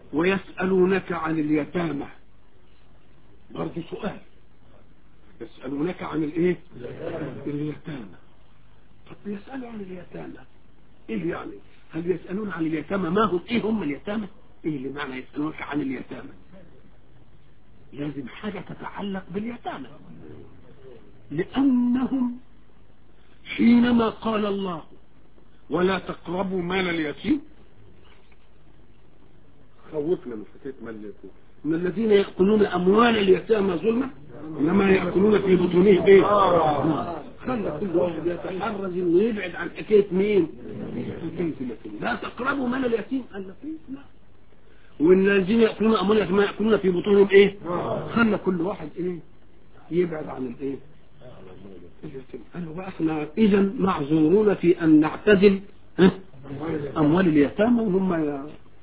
ويسألونك عن اليتامى برضه سؤال يسألونك عن الايه اليتامى طب يسألوا عن اليتامى ايه يعني هل يسألون عن اليتامى ما هم ايه هم اليتامى ايه اللي معنى يسألونك عن اليتامى لازم حاجة تتعلق باليتامى لأنهم حينما قال الله ولا تقربوا مال اليتيم خوفنا من فتاة مال اليتيم من الذين يأكلون أموال اليتامى ظلما إنما يأكلون في بطونهم إيه؟ خلى كل واحد يتحرز إنه يبعد عن حكاية مين؟ حكاية اليتيم لا تقربوا مال اليتيم قال لك إيه؟ لا وإن الذين يأكلون أموال اليتامى يأكلون في بطونهم إيه؟ خلى كل واحد إيه؟ يبعد عن الإيه؟ اليتيم قالوا بقى احنا إذا معذورون في أن نعتزل ها؟ أموال اليتامى وهم ي...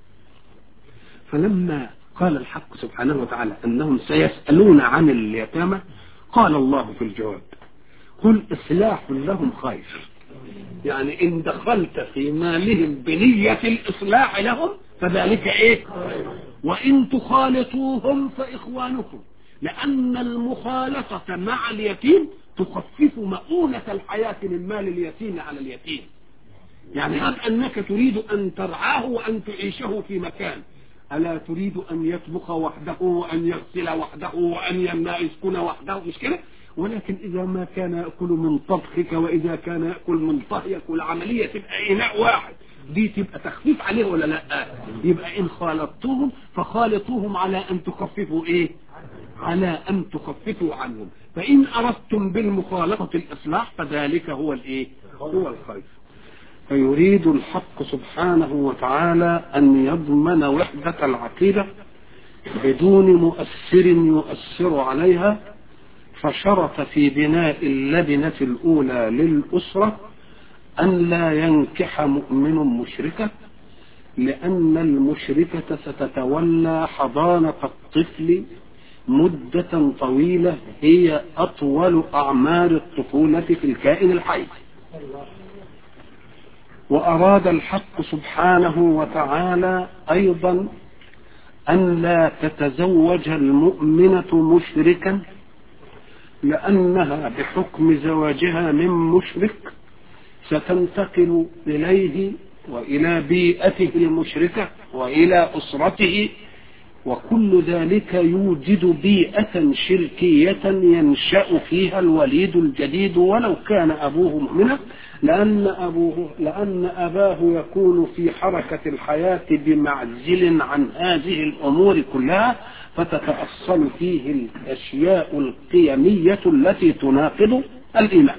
فلما قال الحق سبحانه وتعالى أنهم سيسألون عن اليتامى قال الله في الجواب قل إصلاح لهم خير يعني إن دخلت في مالهم بنية الإصلاح لهم فذلك إيه وإن تخالطوهم فإخوانكم لأن المخالطة مع اليتيم تخفف مؤونة الحياة من مال اليتيم على اليتيم يعني هب أنك تريد أن ترعاه وأن تعيشه في مكان ألا تريد أن يطبخ وحده وأن يغسل وحده وأن يسكن وحده مش كده ولكن إذا ما كان يأكل من طبخك وإذا كان يأكل من طهيك والعملية تبقى إناء واحد دي تبقى تخفيف عليه ولا لا يبقى إن خالطتهم فخالطوهم على أن تخففوا إيه على أن تخففوا عنهم فإن أردتم بالمخالطة الإصلاح فذلك هو الإيه هو الخير فيريد الحق سبحانه وتعالى أن يضمن وحدة العقيدة بدون مؤثر يؤثر عليها فشرط في بناء اللبنة الأولى للأسرة أن لا ينكح مؤمن مشركة لأن المشركة ستتولى حضانة الطفل مدة طويلة هي أطول أعمار الطفولة في الكائن الحي وأراد الحق سبحانه وتعالى أيضا أن لا تتزوج المؤمنة مشركا لأنها بحكم زواجها من مشرك ستنتقل إليه وإلى بيئته المشركة وإلى أسرته وكل ذلك يوجد بيئة شركية ينشأ فيها الوليد الجديد ولو كان أبوه مؤمنا لأن أبوه لأن أباه يكون في حركة الحياة بمعزل عن هذه الأمور كلها فتتأصل فيه الأشياء القيمية التي تناقض الإيمان.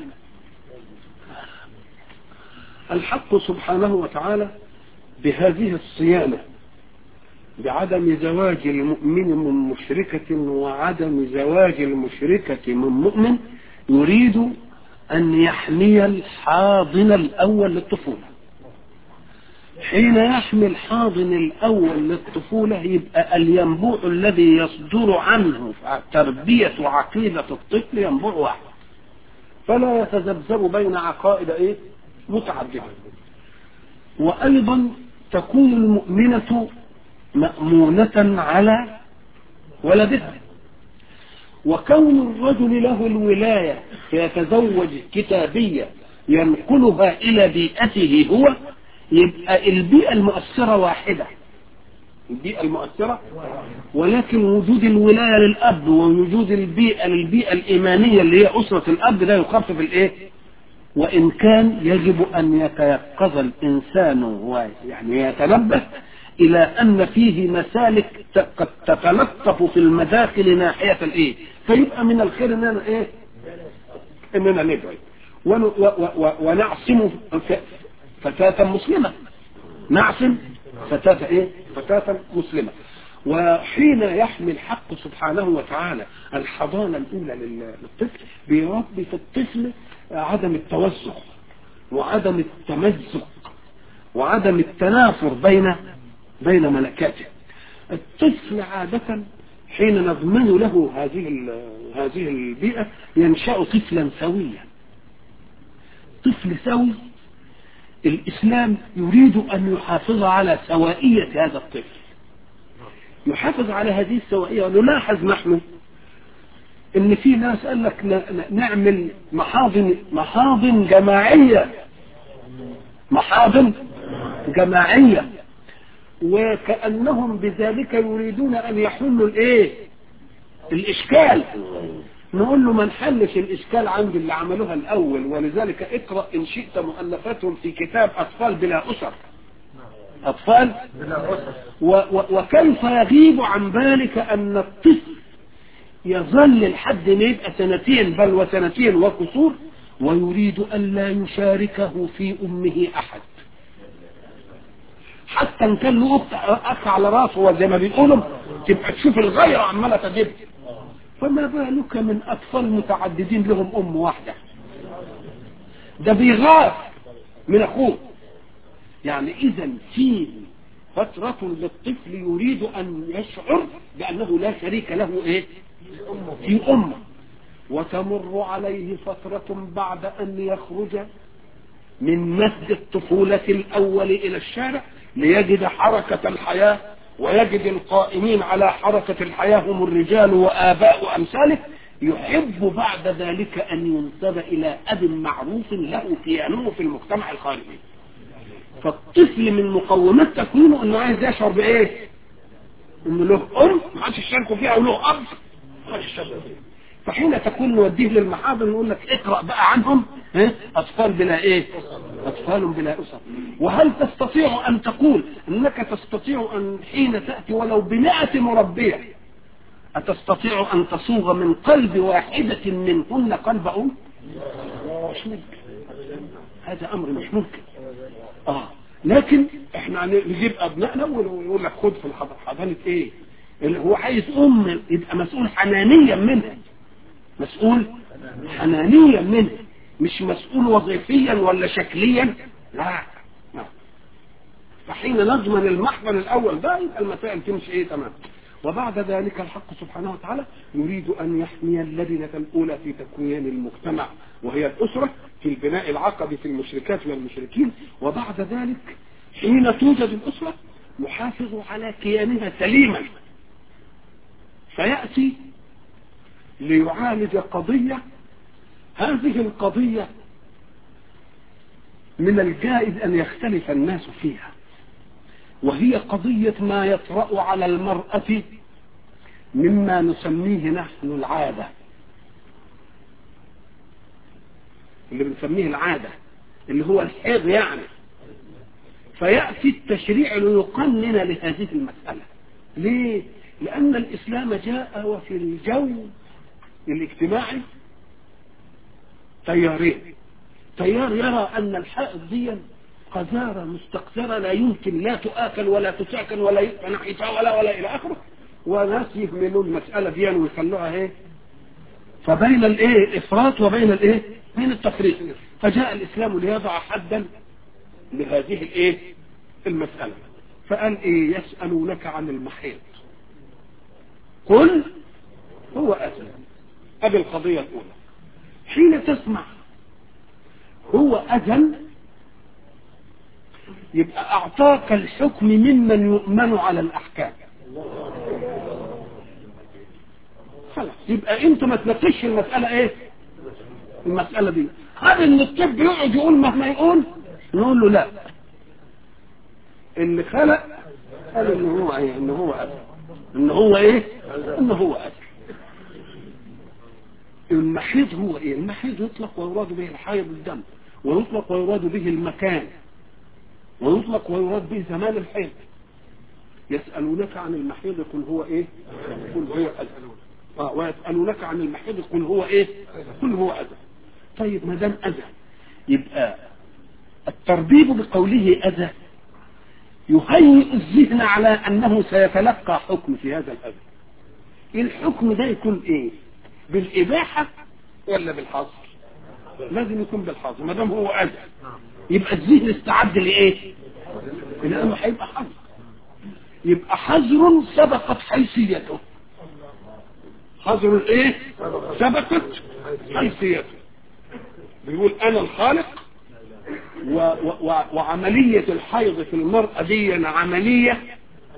الحق سبحانه وتعالى بهذه الصيانة بعدم زواج المؤمن من مشركة وعدم زواج المشركة من مؤمن يريد أن يحمي الحاضن الأول للطفولة حين يحمي الحاضن الأول للطفولة يبقى الينبوع الذي يصدر عنه تربية عقيدة الطفل ينبوع واحد فلا يتذبذب بين عقائد إيه؟ متعددة وأيضا تكون المؤمنة مأمونة على ولدها وكون الرجل له الولاية فيتزوج كتابية ينقلها إلى بيئته هو يبقى البيئة المؤثرة واحدة البيئة المؤثرة ولكن وجود الولاية للأب ووجود البيئة للبيئة الإيمانية اللي هي أسرة الأب ده يخفف الإيه؟ وإن كان يجب أن يتيقظ الإنسان ويعني يتنبه إلى أن فيه مسالك قد تتلطف في المداخل ناحية الإيه؟ فيبقى من الخير إننا إيه؟ إننا ندعي ونعصم فتاة مسلمة نعصم فتاة إيه؟ فتاة مسلمة وحين يحمي الحق سبحانه وتعالى الحضانة الأولى للطفل بيربي في الطفل عدم التوسع وعدم التمزق وعدم التنافر بين بين ملكاته الطفل عادة حين نضمن له هذه هذه البيئة ينشأ طفلا سويا طفل سوي الإسلام يريد أن يحافظ على سوائية هذا الطفل يحافظ على هذه السوائية ونلاحظ نحن ان في ناس قال لك نعمل محاضن محاضن جماعية محاضن جماعية وكأنهم بذلك يريدون ان يحلوا الايه الاشكال نقول له ما نحلش الاشكال عند اللي عملوها الاول ولذلك اقرأ ان شئت مؤلفاتهم في كتاب اطفال بلا اسر اطفال بلا أسر و و وكيف يغيب عن بالك ان الطفل يظل لحد ما يبقى سنتين بل وسنتين وكسور ويريد ان لا يشاركه في امه احد حتى ان كان له اخت اخ على راسه وزي ما بيقولوا تبقى تشوف الغيره عماله تدب فما بالك من اطفال متعددين لهم ام واحده ده بيغار من اخوه يعني اذا في فترة للطفل يريد ان يشعر بانه لا شريك له ايه في امه وتمر عليه فترة بعد ان يخرج من مهد الطفولة الاول الى الشارع ليجد حركة الحياة ويجد القائمين على حركة الحياة هم الرجال وآباء أمثاله يحب بعد ذلك أن ينسب إلى أب معروف له كيانه في المجتمع الخارجي فالطفل من مقومات تكوينه انه عايز يشعر بايه انه له ام ما حدش يشاركوا فيها وله اب ما حدش يشاركوا فيها فحين تكون نوديه للمحاضر نقول لك اقرا بقى عنهم ها؟ اطفال بلا ايه اطفال بلا اسر وهل تستطيع ان تقول انك تستطيع ان حين تاتي ولو بمئة مربيه أتستطيع أن تصوغ من قلب واحدة منهن قلب أم؟ مش ممكن هذا أمر مش ممكن اه لكن احنا نجيب ابنائنا ويقول لك خد في الحضانه حضانه ايه اللي هو عايز ام يبقى مسؤول حنانيا منها مسؤول حنانيا منها مش مسؤول وظيفيا ولا شكليا لا لا فحين نضمن المحضر الاول ده يبقى المسائل تمشي ايه تمام وبعد ذلك الحق سبحانه وتعالى يريد ان يحمي اللبنه الاولى في تكوين المجتمع وهي الاسره في البناء العقدي في المشركات والمشركين وبعد ذلك حين توجد الاسره يحافظ على كيانها سليما فياتي ليعالج قضيه هذه القضيه من الجائز ان يختلف الناس فيها وهي قضية ما يطرأ على المرأة مما نسميه نحن العادة اللي بنسميه العادة اللي هو الحيض يعني فيأتي التشريع ليقنن لهذه المسألة ليه؟ لأن الإسلام جاء وفي الجو الاجتماعي تيارين تيار يرى أن الحائض دي قذارة مستقذرة لا يمكن لا تؤكل ولا تساكن ولا يبقى ناحيتها ولا ولا إلى آخره وناس يهملوا المسألة دي ويخلوها إيه فبين الإيه الإفراط وبين الإيه بين التفريط فجاء الإسلام ليضع حدا لهذه الإيه المسألة فقال إيه يسألونك عن المحيط قل هو أذن أبي القضية الأولى حين تسمع هو أذن يبقى اعطاك الحكم ممن يؤمن على الاحكام خلاص يبقى انت ما تناقشش المساله ايه المساله دي هل ان الطب يقعد يقول مهما يقول نقول له لا اللي خلق قال ان هو ايه ان هو أذى ان هو ايه ان هو أذى المحيض هو ايه المحيض يطلق ويراد به الحيض الدم ويطلق ويراد به المكان ويطلق ويراد به زمان الحيض يسألونك عن المحيض قل هو ايه قل هو أذى آه ويسألونك عن المحيض قل هو ايه قل هو أذى طيب ما دام أذى يبقى التربيب بقوله أذى يهيئ الذهن على أنه سيتلقى حكم في هذا الأذى الحكم ده يكون ايه بالإباحة ولا بالحظر لازم يكون بالحظر ما دام هو أذى يبقى الذهن استعد لايه لانه هيبقى حظر يبقى حظر سبقت حيثيته حظر الايه سبقت حيثيته بيقول انا الخالق و و و وعملية الحيض في المرأة دي عملية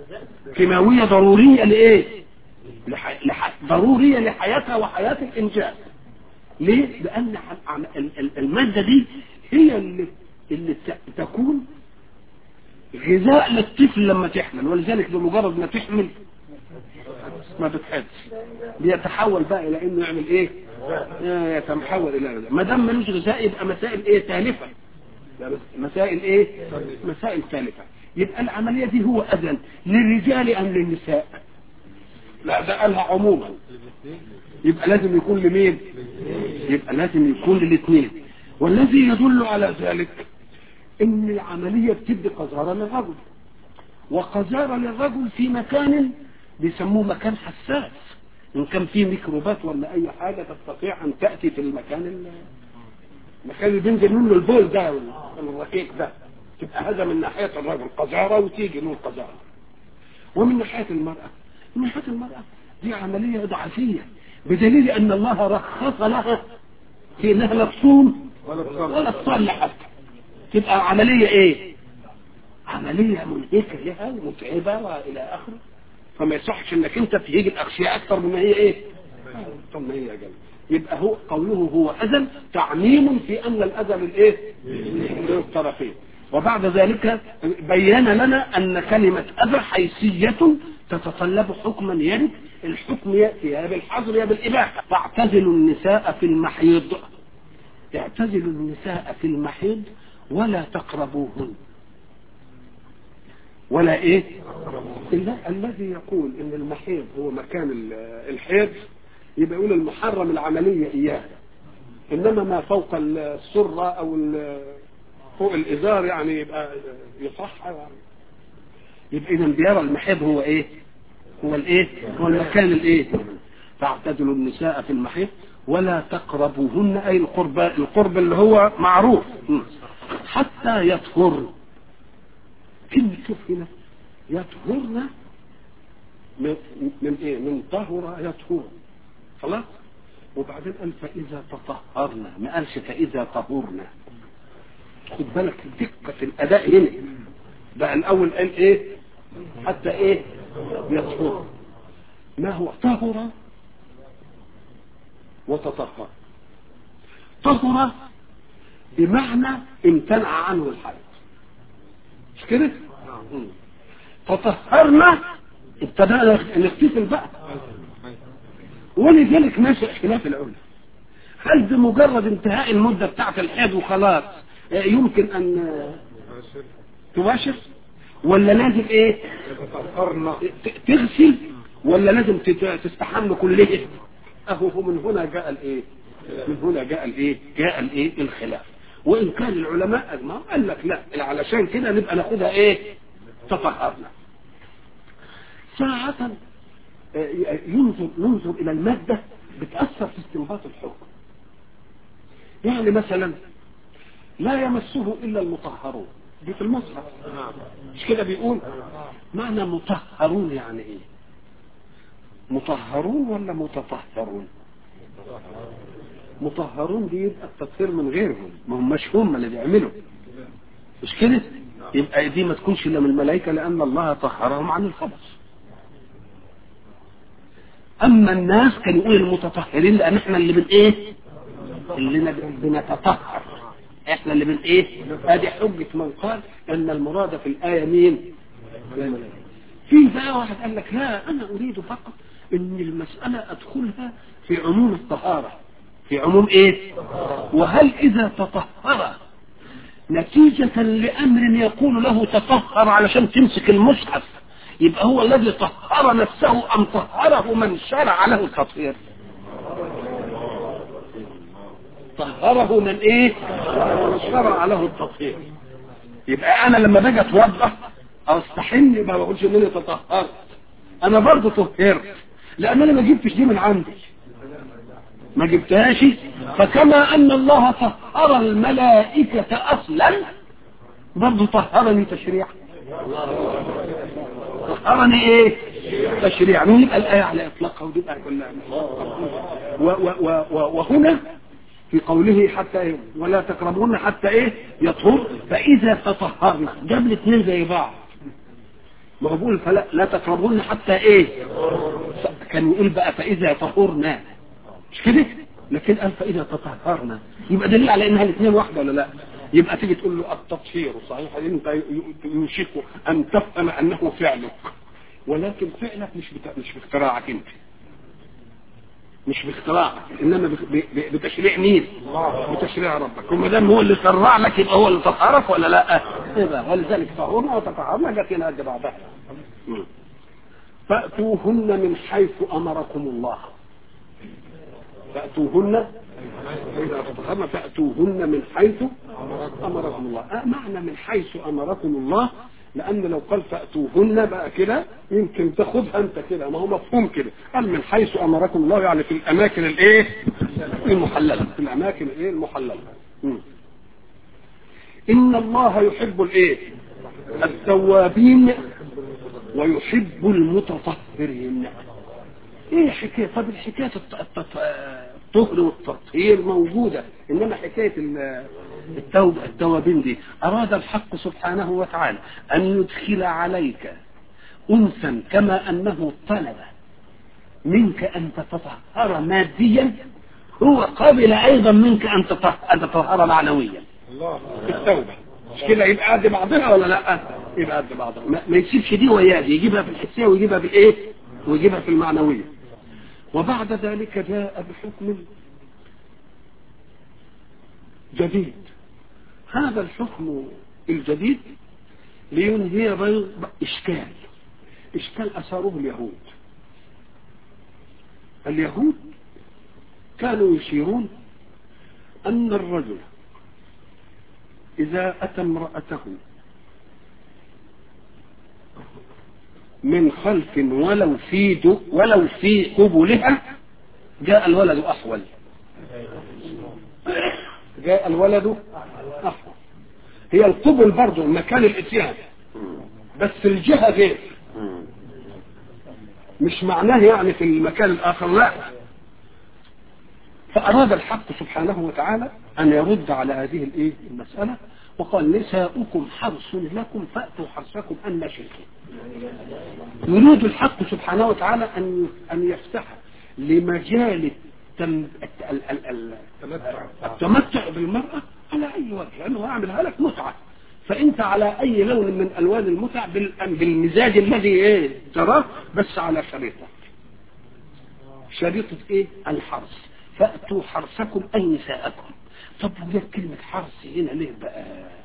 كيماوية ضرورية لإيه لح... لح... ضرورية لحياتها وحياة الإنجاب ليه لأن المادة دي هي اللي, اللي تكون غذاء للطفل لما تحمل ولذلك بمجرد ما تحمل ما بتحبش بيتحول بقى الى انه يعمل ايه يتحول الى غذاء ما دام ملوش غذاء يبقى مسائل ايه تالفه مسائل ايه مسائل تالفه يبقى العمليه دي هو اذن للرجال ام للنساء لا ده قالها عموما يبقى لازم يكون لمين يبقى لازم يكون للاثنين والذي يدل على ذلك ان العمليه بتدي قذاره للرجل وقذاره للرجل في مكان بيسموه مكان حساس ان كان فيه ميكروبات ولا اي حاجه تستطيع ان تاتي في المكان المكان اللي بينزل منه البول ده الرقيق ده تبقى هذا من ناحيه الرجل قذاره وتيجي له القذاره ومن ناحيه المراه من ناحيه المراه دي عمليه ضعفيه بدليل ان الله رخص لها في انها لا تصوم ولا تصلي حتى تبقى عمليه ايه عمليه منهكه لها ومتعبه والى اخره فما يصحش انك انت تهيج الاغشياء اكثر مما هي ايه اكثر ما هي اجل يبقى هو قوله هو اذى تعميم في ان الاذى للايه للطرفين وبعد ذلك بين لنا ان كلمه اذى حيثيه تتطلب حكما يرد الحكم ياتي يا بالحظر يا بالاباحه فاعتزلوا النساء في المحيض اعتزلوا النساء في المحيض ولا تقربوهن ولا ايه إلا الذي يقول ان المحيض هو مكان الحيض يبقى يقول المحرم العملية اياه انما ما فوق السرة او فوق الازار يعني يبقى يصح يعني يبقى اذا بيرى المحيض هو ايه هو الايه هو المكان الايه فاعتدلوا النساء في المحيض ولا تقربوهن اي القرب القرب اللي هو معروف حتى يطهر كلمة شوف هنا يطهرن من, من ايه من طهر يطهر خلاص وبعدين قال فاذا تطهرنا ما قالش فاذا طهرنا خد بالك دقة الاداء هنا بقى الاول قال ايه حتى ايه يطهر ما هو طهر وتطهر طهر بمعنى امتنع عنه الحيض مش كده تطهرنا ابتدأنا نغتسل بقى ولذلك نشأ خلاف العلماء هل بمجرد انتهاء المدة بتاعت الحيض وخلاص يمكن ان تباشر ولا لازم ايه تغسل ولا لازم تستحمل كليه اهو من هنا جاء الايه من هنا جاء الايه جاء الايه الخلاف وان كان العلماء اجمعوا قال لك لا علشان كده نبقى ناخدها ايه تطهرنا ساعة ينظر ننظر الى المادة بتأثر في استنباط الحكم يعني مثلا لا يمسه الا المطهرون دي في المصحف مش كده بيقول معنى مطهرون يعني ايه مطهرون ولا متطهرون مطهرون دي يبقى التطهير من غيرهم ما هماش هم اللي بيعملوا مش كده يبقى دي ما تكونش الا من الملائكه لان الله طهرهم عن الخبث اما الناس كانوا يقولوا المتطهرين لان احنا اللي بن ايه اللي بنتطهر احنا اللي بن ايه ادي حجه من قال ان المراد في الايه مين في بقى واحد قال لك لا انا اريد فقط ان المساله ادخلها في عموم الطهاره في عموم ايه وهل اذا تطهر نتيجة لأمر يقول له تطهر علشان تمسك المصحف يبقى هو الذي طهر نفسه أم طهره من شرع له التطهير طهره من ايه من شرع له التطهير يبقى انا لما باجي اتوضا او استحن ما بقولش ان انا تطهرت انا برضه طهرت لان انا ما جبتش دي من عندي ما جبتهاش فكما ان الله طهر الملائكة اصلا برضه طهرني تشريعا طهرني ايه تشريعا ويبقى الايه على اطلاقها وتبقى كلها و و و وهنا في قوله حتى ايه ولا تقربون حتى ايه يطهر فاذا تطهرنا جاب الاثنين زي بعض ما هو بيقول فلا لا تقربون حتى ايه كان يقول بقى فاذا طهرنا مش كده لكن قال فاذا تطهرنا يبقى دليل على انها الاثنين واحده ولا لا يبقى تيجي تقول له التطهير صحيح انت يوشك ان تفهم انه فعلك ولكن فعلك مش بتا... مش باختراعك انت مش باختراعك انما ب... ب... بتشريع مين بتشريع ربك وما دام هو اللي شرع لك يبقى هو اللي طهرك ولا لا يبقى ولذلك طهرنا وتطهرنا لكن قد بعضها فاتوهن من حيث امركم الله فاتوهن إذا تطهرن فأتوهن من حيث أمركم الله أه معنى من حيث أمركم الله لأن لو قال فأتوهن بقى كده يمكن تاخدها أنت كده ما هو مفهوم كده قال من حيث أمركم الله يعني في الأماكن الإيه المحللة في الأماكن الإيه المحللة م. إن الله يحب الإيه التوابين ويحب المتطهرين ايه حكايه طب الحكايه الطهر والتطهير موجوده انما حكايه التوبه التوابين دي اراد الحق سبحانه وتعالى ان يدخل عليك انسا كما انه طلب منك ان تتطهر ماديا هو قبل ايضا منك ان تتطهر معنويا الله التوبه مش كده يبقى قد بعضها ولا لا يبقى قد بعضها ما يسيبش دي وياه دي يجيبها في الحسيه ويجيبها بالايه ويجيبها في المعنويه وبعد ذلك جاء بحكم جديد هذا الحكم الجديد لينهي إشكال إشكال أثاره اليهود اليهود كانوا يشيرون أن الرجل إذا أتى امرأته من خلف ولو في دو ولو في قبلها جاء الولد أحول جاء الولد أحول هي القبل برضه مكان الاتيان بس الجهة غير مش معناه يعني في المكان الآخر لا فأراد الحق سبحانه وتعالى أن يرد على هذه الإيه المسألة وقال نساؤكم حرص لكم فأتوا حرصكم أن شئتم يريد الحق سبحانه وتعالى أن أن يفتح لمجال التم... التمتع بالمرأة على أي وجه لأنه يعملها لك متعة فأنت على أي لون من ألوان المتع بالمزاج الذي إيه تراه بس على شريطة شريطة إيه الحرص فأتوا حرصكم أي نساءكم طب وجد كلمة حرص هنا ليه بقى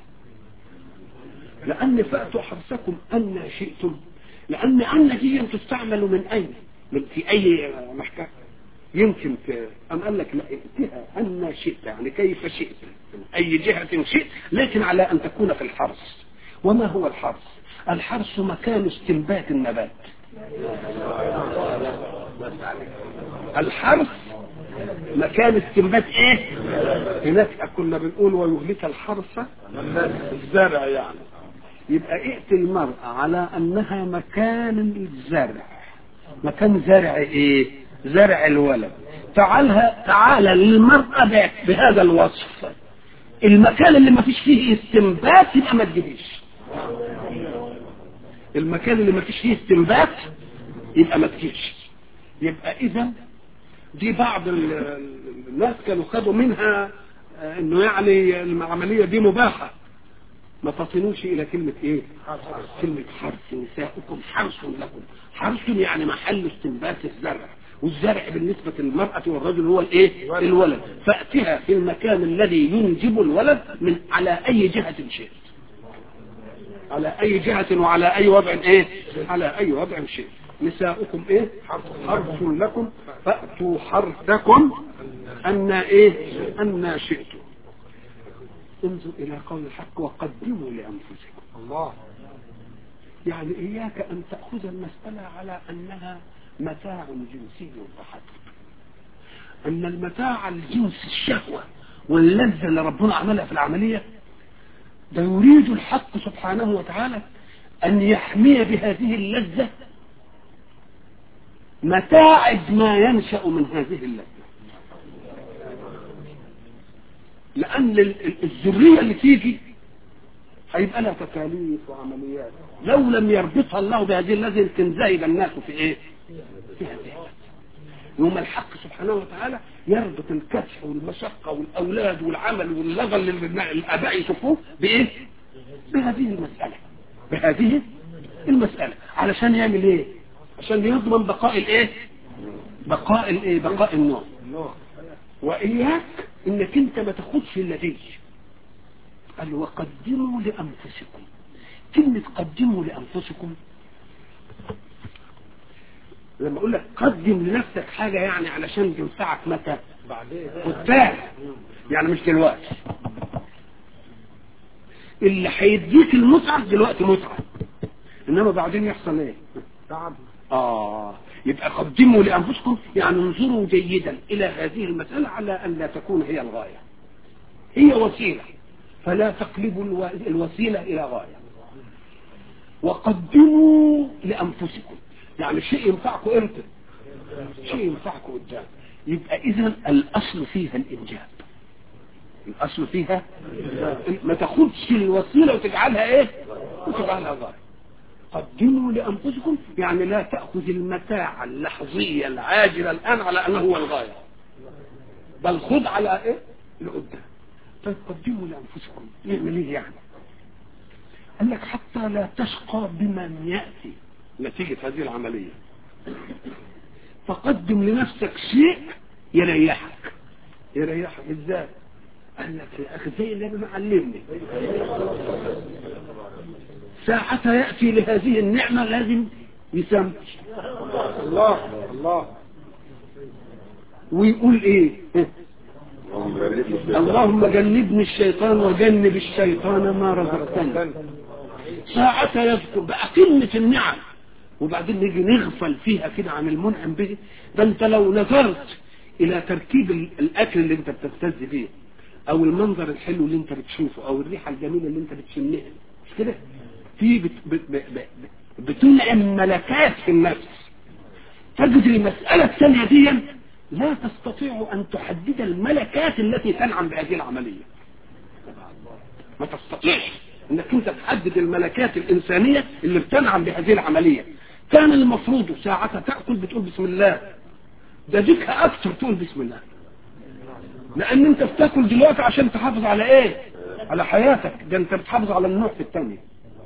لأن فأتوا حرصكم أن شئتم لأن أن دي تستعمل من أين من في أي محكمة يمكن في أم قال لك لا ائتها أن شئت يعني كيف شئت من أي جهة شئت لكن على أن تكون في الحرص وما هو الحرص الحرص مكان استنبات النبات الحرص مكان استنبات ايه هناك كنا بنقول ويهلك الحرث الزرع يعني يبقى ائت المرأة على انها مكان الزرع مكان زرع ايه زرع الولد تعالها تعال للمرأة بهذا الوصف المكان اللي ما فيش فيه استنبات يبقى ما تجيبش المكان اللي ما فيش فيه استنبات يبقى ما تجيبش يبقى اذا دي بعض الناس كانوا خدوا منها انه يعني العملية دي مباحة ما فطنوش الى كلمة ايه كلمة حرث نساؤكم حرث لكم حرث يعني محل استنبات الزرع والزرع بالنسبة للمرأة والرجل هو الايه الولد فأتها في المكان الذي ينجب الولد من على اي جهة شئت على اي جهة وعلى اي وضع ايه على اي وضع شئت نساؤكم ايه حرث لكم فأتوا حرثكم أن ايه أن شئتم انظر إلى قول الحق وقدموا لأنفسكم الله يعني إياك أن تأخذ المسألة على أنها متاع جنسي فحسب أن المتاع الجنس الشهوة واللذة اللي ربنا عملها في العملية ده يريد الحق سبحانه وتعالى أن يحمي بهذه اللذة متاعب ما ينشأ من هذه اللذة لأن الذرية اللي تيجي هيبقى لها تكاليف وعمليات لو لم يربطها الله بهذه لازم تنزهج الناس في ايه في هذه يوم الحق سبحانه وتعالى يربط الكدح والمشقه والاولاد والعمل واللغى اللي الاباء يشوفوه بايه بهذه المساله بهذه المساله علشان يعمل ايه عشان يضمن بقاء الايه بقاء الايه بقاء النوع واياك انك انت ما تاخدش الا دي قال وقدموا لانفسكم كلمه قدموا لانفسكم لما اقول لك قدم لنفسك حاجه يعني علشان تنفعك متى بعدين قدام يعني مش دلوقتي اللي هيديك المتعه دلوقتي متعه انما بعدين يحصل ايه تعب اه يبقى قدموا لانفسكم يعني انظروا جيدا الى هذه المساله على ان لا تكون هي الغايه هي وسيله فلا تقلبوا الو- الوسيله الى غايه وقدموا لانفسكم يعني شيء ينفعكم امتى شيء ينفعكم قدام يبقى اذا الاصل فيها الانجاب الاصل فيها ما تاخدش الوسيله وتجعلها ايه وتجعلها غايه قدموا لانفسكم يعني لا تاخذ المتاع اللحظيه العاجله الان على انه هو الغايه بل خذ على ايه لقدام طيب قدموا لانفسكم نعمل ايه يعني قال لك حتى لا تشقى بمن ياتي نتيجه هذه العمليه فقدم لنفسك شيء يريحك يريحك ازاي قال لك يا اخي زي اللي معلمني ساعة يأتي لهذه النعمة لازم يسمى الله الله ويقول ايه اللهم جنبني الشيطان وجنب الشيطان ما رزقتني ساعة يذكر بقى قمة النعم وبعدين نيجي نغفل فيها كده عن المنعم به ده انت لو نظرت الى تركيب ال- الاكل اللي انت بتستز بيه او المنظر الحلو اللي انت بتشوفه او الريحه الجميله اللي انت بتشمها مش كده في بت بت بت بت بتنعم ملكات في النفس تجد المسألة الثانية دي لا تستطيع أن تحدد الملكات التي تنعم بهذه العملية ما تستطيعش انك انت تحدد الملكات الانسانية اللي بتنعم بهذه العملية كان المفروض ساعة تأكل بتقول بسم الله ده ديكها اكثر تقول بسم الله لان انت بتاكل دلوقتي عشان تحافظ على ايه على حياتك ده انت بتحافظ على النوع في الثانية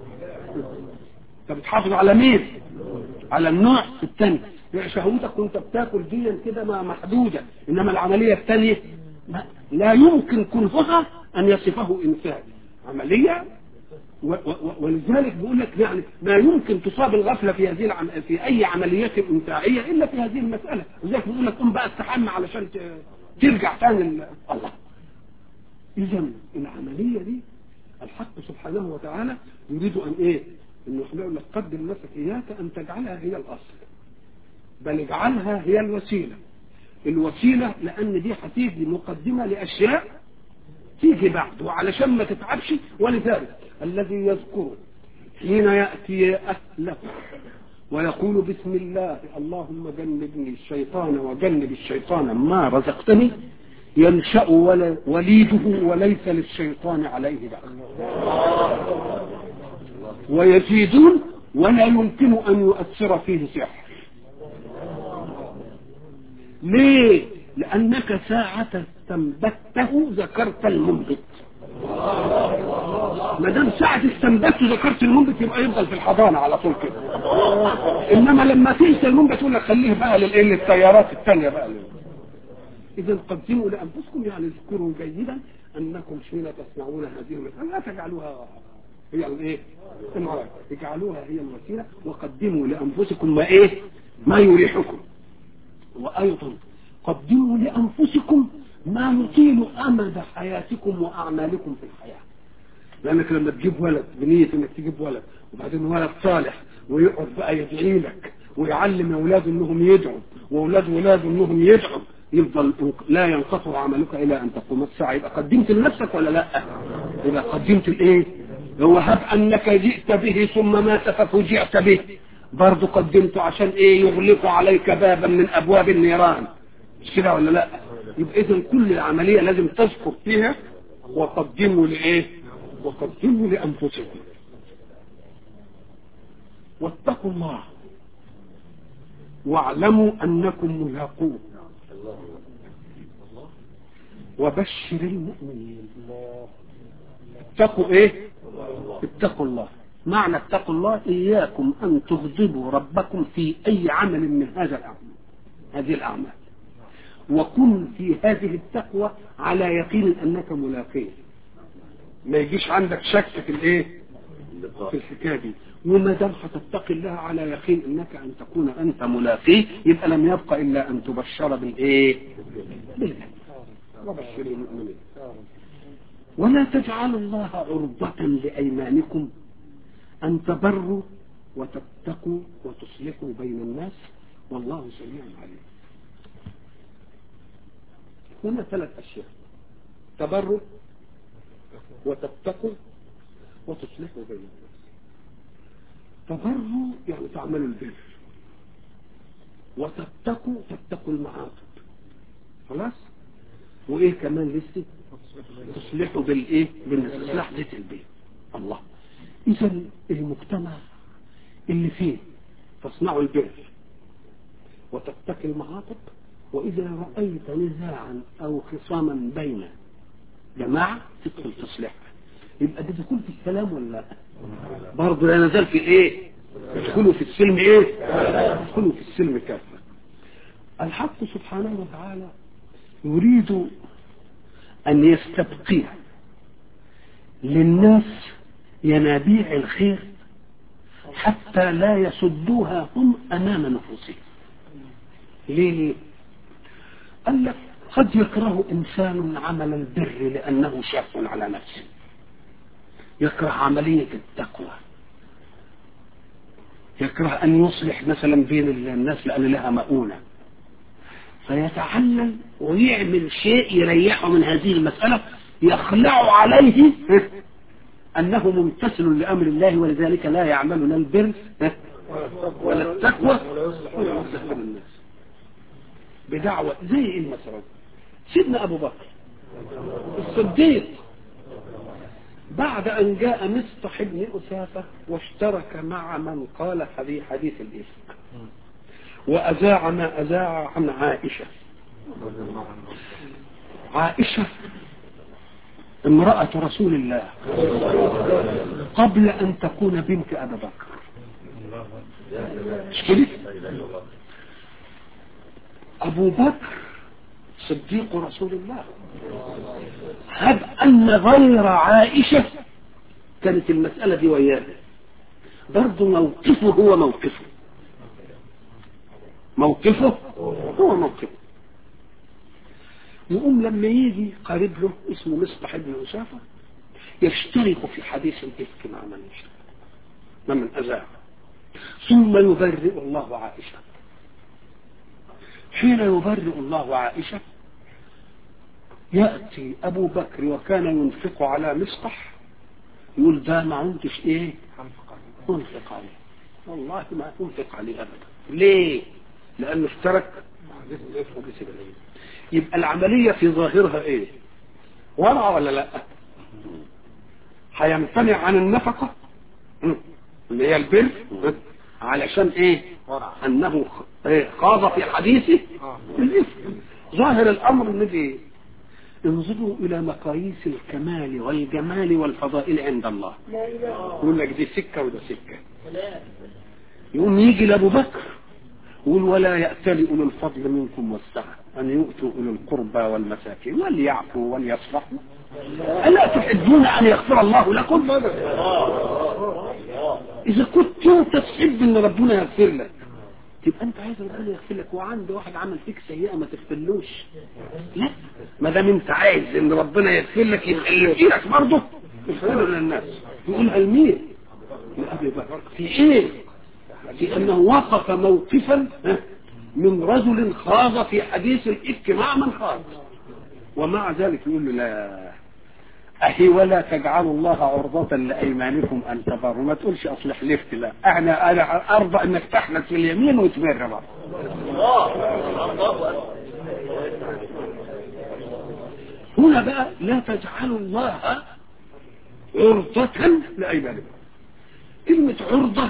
انت بتحافظ على مين على النوع في الثاني يعني شهوتك وانت بتاكل دي كده ما محدودة انما العملية الثانية ما- لا يمكن كلها ان يصفه انسان عملية و- و- و- ولذلك بيقول لك يعني ما يمكن تصاب الغفله في هذه العم... في اي عمليات انتاعيه الا في هذه المساله لذلك بيقول لك قوم بقى استحمى علشان ت... ترجع تاني ال... الله اذا العمليه دي الحق سبحانه وتعالى يريد ان ايه انه يقول لك قدم نفسك اياك ان تجعلها هي الاصل بل اجعلها هي الوسيله الوسيله لان دي هتيجي مقدمه لاشياء تيجي بعد وعلشان ما تتعبش ولذلك الذي يذكر حين يأتي أهله ويقول بسم الله اللهم جنبني الشيطان وجنب الشيطان ما رزقتني ينشأ ولا وليده وليس للشيطان عليه دخل ويزيدون ولا يمكن أن يؤثر فيه سحر ليه لأنك ساعة استنبته ذكرت المنبت ما دام ساعة استنبته ذكرت المنبت يبقى يفضل في الحضانة على طول كده إنما لما تنسى المنبت تقول لك خليه بقى للإيه للتيارات الثانية بقى إذا قدموا لأنفسكم يعني اذكروا جيدا أنكم حين تصنعون هذه المسألة لا تجعلوها هي الايه؟ المراد اجعلوها هي الوسيله وقدموا لانفسكم ما ايه؟ ما يريحكم وايضا قدموا لانفسكم ما يطيل امد حياتكم واعمالكم في الحياه لانك لما تجيب ولد بنيه انك تجيب ولد وبعدين ولد صالح ويقعد بقى يدعي لك ويعلم اولاده انهم يدعوا واولاد ولاده انهم يدعوا يفضل لا ينقطع عملك الى ان تقوم الساعه يبقى قدمت لنفسك ولا لا؟ يبقى قدمت الايه؟ هو هب انك جئت به ثم مات ففوجئت به برضه قدمته عشان ايه يغلق عليك بابا من ابواب النيران مش كده ولا لا يبقى اذا كل العمليه لازم تذكر فيها وقدموا لايه وقدموا لانفسكم واتقوا الله واعلموا انكم ملاقوه وبشر المؤمنين اتقوا ايه اتقوا الله معنى اتقوا الله اياكم ان تغضبوا ربكم في اي عمل من هذا الاعمال هذه الاعمال وكن في هذه التقوى على يقين انك ملاقيه ما يجيش عندك شك في الايه في الحكايه دي وما دام هتتقي الله على يقين انك ان تكون انت ملاقيه يبقى لم يبقى الا ان تبشر بالايه بالله وبشر المؤمنين ولا تجعلوا الله عرضة لأيمانكم أن تبروا وتتقوا وتصلحوا بين الناس والله سميع عليم هنا ثلاث أشياء تبروا وتتقوا وتصلحوا بين الناس تبروا يعني تعملوا البر وتتقوا تتقوا المعاصي خلاص وايه كمان لسه تصلحوا بالايه بالاصلاح ذات البيت الله اذا المجتمع اللي فيه تصنعوا البر وتتقي المعاطب واذا رايت نزاعا او خصاما بين جماعه تدخل تصلحها يبقى ده دخول في السلام ولا لا برضه لا نزال في ايه ادخلوا في السلم ايه ادخلوا في السلم كافه الحق سبحانه وتعالى يريد أن يستبقي للناس ينابيع الخير حتى لا يسدوها هم أمام نفوسهم ليه؟ قال لك قد يكره إنسان عمل البر لأنه شاف على نفسه يكره عملية التقوى يكره أن يصلح مثلا بين الناس لأن لها مؤونة فيتعلم ويعمل شيء يريحه من هذه المسألة يخلع عليه أنه ممتثل لأمر الله ولذلك لا يعمل لا البر ولا التقوى ولا يصلح بين الناس بدعوة زي ايه مثلا سيدنا أبو بكر الصديق بعد أن جاء مصطح بن أسافة واشترك مع من قال في حديث الإفك وأذاع ما أذاع عن عائشة عائشة امرأة رسول الله قبل أن تكون بنت أبا بكر مش أبو بكر صديق رسول الله هب أن غير عائشة كانت المسألة دي وياه برضه موقفه هو موقفه موقفه هو موقفه يقوم لما يجي قريب له اسمه مصطح بن أسافة يشترك في حديث الإفك مع من يشترك من أذاه ثم يبرئ الله عائشة حين يبرئ الله عائشة يأتي أبو بكر وكان ينفق على مصطح يقول ده ما عندش إيه أنفق عليه والله ما أنفق عليه أبدا ليه لأنه اشترك يبقى العملية في ظاهرها إيه ورع ولا لا هيمتنع عن النفقة اللي هي البر علشان ايه انه خاض في حديثه الاسم ظاهر الامر الذي انظروا الى مقاييس الكمال والجمال والفضائل عند الله يقول لك دي سكه وده سكه يقوم يجي لابو بكر يقول ولا يأتل أولو الفضل منكم والسعة أن يؤتوا أولو القربى والمساكين وليعفوا وليصفحوا ألا تحبون أن يغفر الله لكم إذا كنت تحب أن ربنا يغفر لك تبقى أنت عايز ربنا يغفر لك وعنده واحد عمل فيك سيئة ما تغفرلوش لا ما دام أنت عايز أن ربنا يغفر لك يبقى اللي في لك برضه يغفر للناس يقول المين لأبي بكر في إيه؟ في أنه وقف موقفا من رجل خاض في حديث الإفك مع من خاض ومع ذلك يقول له لا أهي ولا تجعلوا الله عرضة لأيمانكم أن تبروا ما تقولش أصلح لفت لا أنا أنا أرضى أنك تحلف في اليمين وتبر بقى هنا بقى لا تجعلوا الله عرضة لأيمانكم كلمة عرضة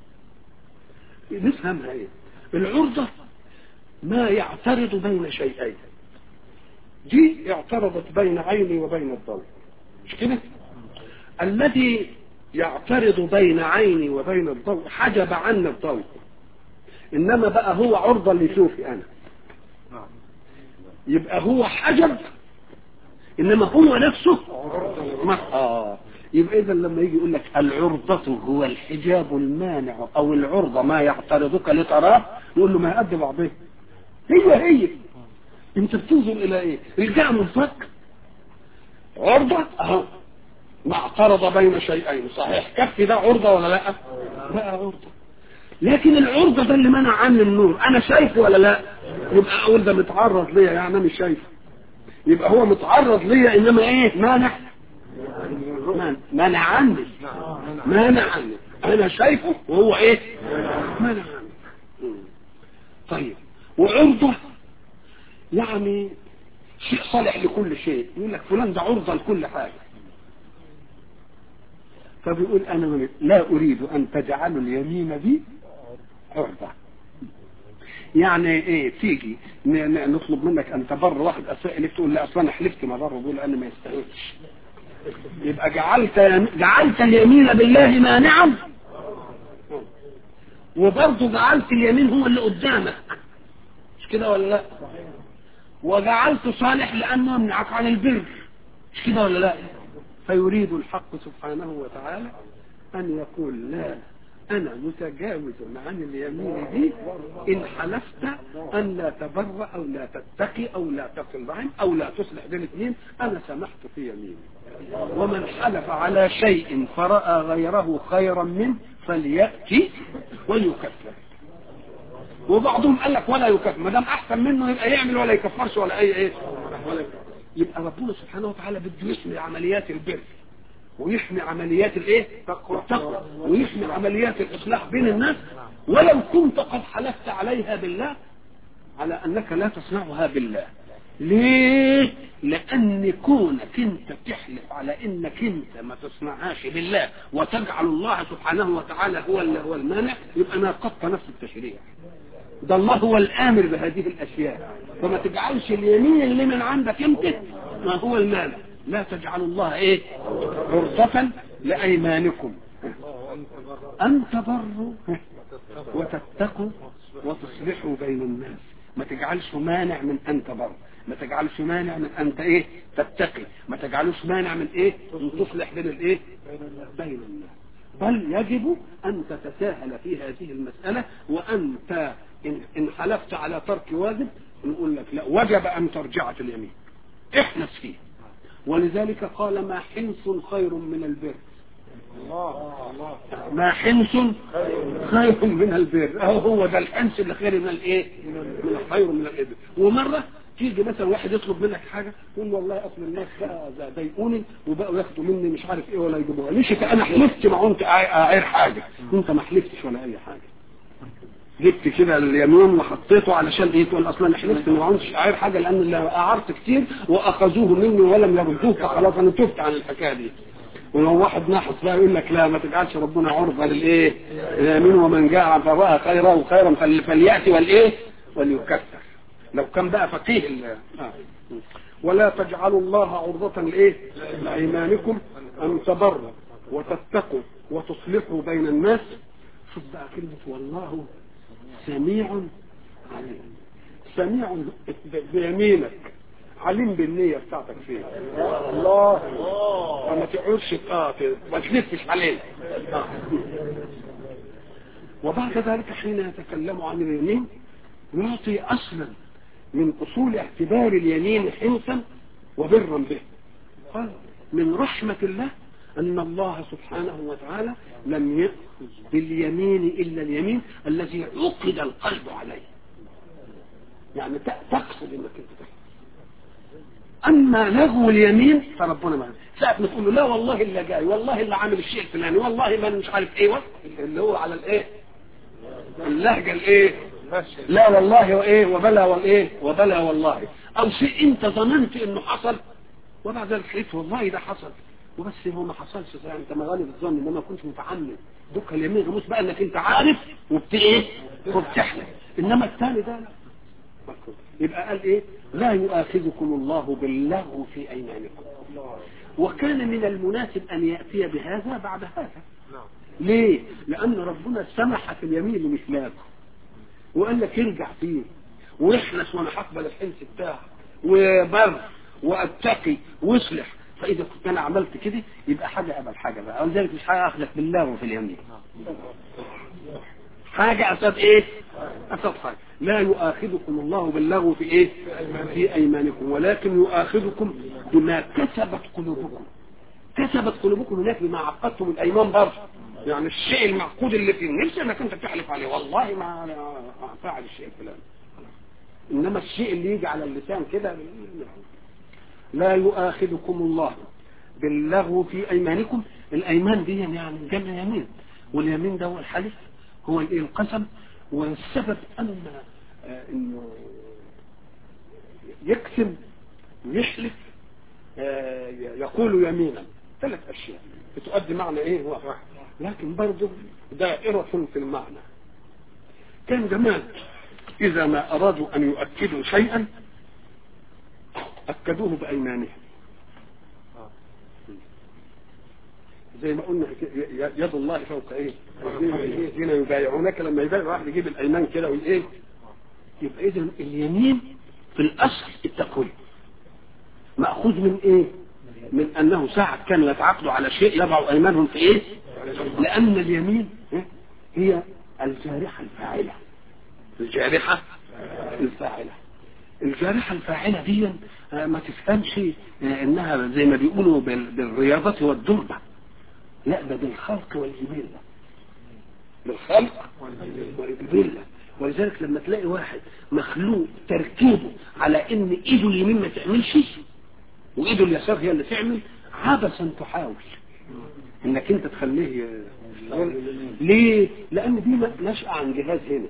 نفهمها ايه العرضة ما يعترض بين شيئين دي اعترضت بين عيني وبين الضوء مش كده الذي يعترض بين عيني وبين الضوء حجب عني الضوء انما بقى هو عرضة لشوفي انا يبقى هو حجب انما هو نفسه ما اه يبقى اذا لما يجي يقول لك العرضة هو الحجاب المانع او العرضة ما يعترضك لتراه نقول له ما قد بعضيه هي هي انت بتنظر الى ايه رجع من فك عرضة اهو ما اعترض بين شيئين صحيح كف ده عرضة ولا لا لا عرضة لكن العرضة ده اللي منع عني النور انا شايفه ولا لا يبقى اقول ده متعرض ليا يعني انا مش شايفه يبقى هو متعرض ليا انما ايه مانع مانع عني مانع عني انا شايفه وهو ايه مانع عني طيب وعرضة يعني شيء صالح لكل شيء يقول لك فلان ده عرضة لكل حاجة فبيقول انا لا اريد ان تجعلوا اليمين دي عرضة يعني ايه تيجي نطلب منك ان تبر واحد اساء لك تقول لا اصلا انا حلفت ما بر بقول انا ما يستاهلش يبقى جعلت جعلت اليمين بالله مانعا وبرضه جعلت اليمين هو اللي قدامك مش كده ولا لا وجعلت صالح لانه يمنعك عن البر مش كده ولا لا فيريد الحق سبحانه وتعالى ان يقول لا انا متجاوز عن اليمين دي ان حلفت ان لا تبر او لا تتقي او لا تصل رحم او لا تصلح بين اثنين انا سمحت في يميني ومن حلف على شيء فراى غيره خيرا منه فلياتي وليكفر وبعضهم قال لك ولا يكفر ما دام احسن منه يبقى يعمل ولا يكفرش ولا اي ايه ولا يكفر. يبقى ربنا سبحانه وتعالى بده يحمي عمليات البر ويحمي عمليات الايه التقوى ويحمي عمليات الاصلاح بين الناس ولو كنت قد حلفت عليها بالله على انك لا تصنعها بالله ليه لان كونك انت تحلف على انك انت ما تصنعهاش بالله وتجعل الله سبحانه وتعالى هو هو المانع يبقى ناقضت نفس التشريع ده الله هو الامر بهذه الاشياء فما تجعلش اليمين اللي من عندك انت ما هو المانع لا تجعلوا الله ايه عرضة لايمانكم ان تبروا وتتقوا وتصلحوا بين الناس ما تجعلش مانع من ان تبر ما تجعلش مانع من ان ايه تتقي ما تجعلوش مانع من ايه ان تصلح بين الايه بين الناس بل يجب ان تتساهل في هذه المسألة وانت ان, إن حلفت على ترك واجب نقول لك لا وجب ان ترجع في اليمين احنس فيه ولذلك قال ما حنس خير من البر ما حنس خير من البر اهو هو ده الحنس اللي خير من الايه من الخير من الابر ومره تيجي مثلا واحد يطلب منك حاجه يقول والله اصل الناس بقى ضايقوني وبقوا ياخدوا مني مش عارف ايه ولا يجيبوها ليش انا حلفت ما كنت اعير حاجه انت ما حلفتش ولا اي حاجه جبت كده اليمين وحطيته علشان ايه تقول اصلا انا حلفت ما كنتش اعير حاجه لان اللي اعرت كتير واخذوه مني ولم يردوه فخلاص انا تبت عن الحكايه دي ولو واحد ناحص بقى يقول لك لا ما تجعلش ربنا عرضة للايه اليمين ومن جاء فرأى خيرا خيرا فليأتي والايه وليكفر لو كان بقى فقيه آه. ولا تجعلوا الله عرضة لايه لايمانكم ان تبروا وتتقوا وتصلحوا بين الناس شوف بقى كلمة والله سميع عليم سميع بيمينك عليم بالنية بتاعتك فيه الله فما تعورش اه ما تلفش عليه آه. وبعد ذلك حين يتكلم عن اليمين يعطي اصلا من اصول اعتبار اليمين حنسا وبرا به قال من رحمة الله ان الله سبحانه وتعالى لم يأخذ باليمين الا اليمين الذي عقد القلب عليه يعني تقصد انك انت تحفظ اما لغو اليمين فربنا ما ساعة ما تقول له لا والله اللي جاي والله اللي عامل الشيء الفلاني والله ما مش عارف ايه اللي هو على الايه اللهجه الايه لا والله وايه وبلا والايه وبلا والله او شيء انت ظننت انه حصل وبعد ذلك قلت والله ده حصل وبس هو ما حصلش يعني انت مغالب الظن انما ما كنتش متعمد دوك اليمين غموس بقى انك انت عارف وبت ايه وبتحلف انما الثاني ده لا يبقى قال ايه لا يؤاخذكم الله باللغو في ايمانكم وكان من المناسب ان ياتي بهذا بعد هذا ليه لان ربنا سمح في اليمين اللي مش لاغو وقال لك ارجع فيه واحلس وانا هقبل الحلف بتاعك وبر واتقي واصلح فاذا كنت انا عملت كده يبقى حاجه قبل حاجه بقى ولذلك مش حاجه اخذك بالله وفي اليمين حاجه اساس ايه اساس حاجه لا يؤاخذكم الله باللغو في ايه في ايمانكم ولكن يؤاخذكم بما كسبت قلوبكم كسبت قلوبكم هناك بما عقدتم الايمان برضه يعني الشيء المعقود اللي في النفس انك انت تحلف عليه والله ما أنا فاعل الشيء الفلاني انما الشيء اللي يجي على اللسان كده لا يؤاخذكم الله باللغو في ايمانكم الايمان دي يعني جمع يمين واليمين ده هو الحلف هو الايه القسم والسبب ان آه، انه يقسم ويحلف آه، يقول يمينا ثلاث اشياء بتؤدي معنى ايه واحد لكن برضه دائرة في المعنى كان زمان اذا ما ارادوا ان يؤكدوا شيئا اكدوه بايمانهم زي ما قلنا يد الله فوق ايه هنا يبايعونك لما يبايع واحد يجيب الايمان كده والايه يبقى اذا اليمين في الاصل التقويم ماخوذ من ايه من انه ساعة كانوا يتعاقدوا على شيء يضعوا ايمانهم في ايه لان اليمين هي الجارحة الفاعلة الجارحة الفاعلة الجارحة الفاعلة دي ما تفهمش انها زي ما بيقولوا بالرياضة والدربة لا ده بالخلق والجبلة بالخلق والجبلة ولذلك لما تلاقي واحد مخلوق تركيبه على ان ايده اليمين ما تعملش وايده اليسار هي اللي تعمل عبثا تحاول انك انت تخليه ليه لان دي نشأة عن جهاز هنا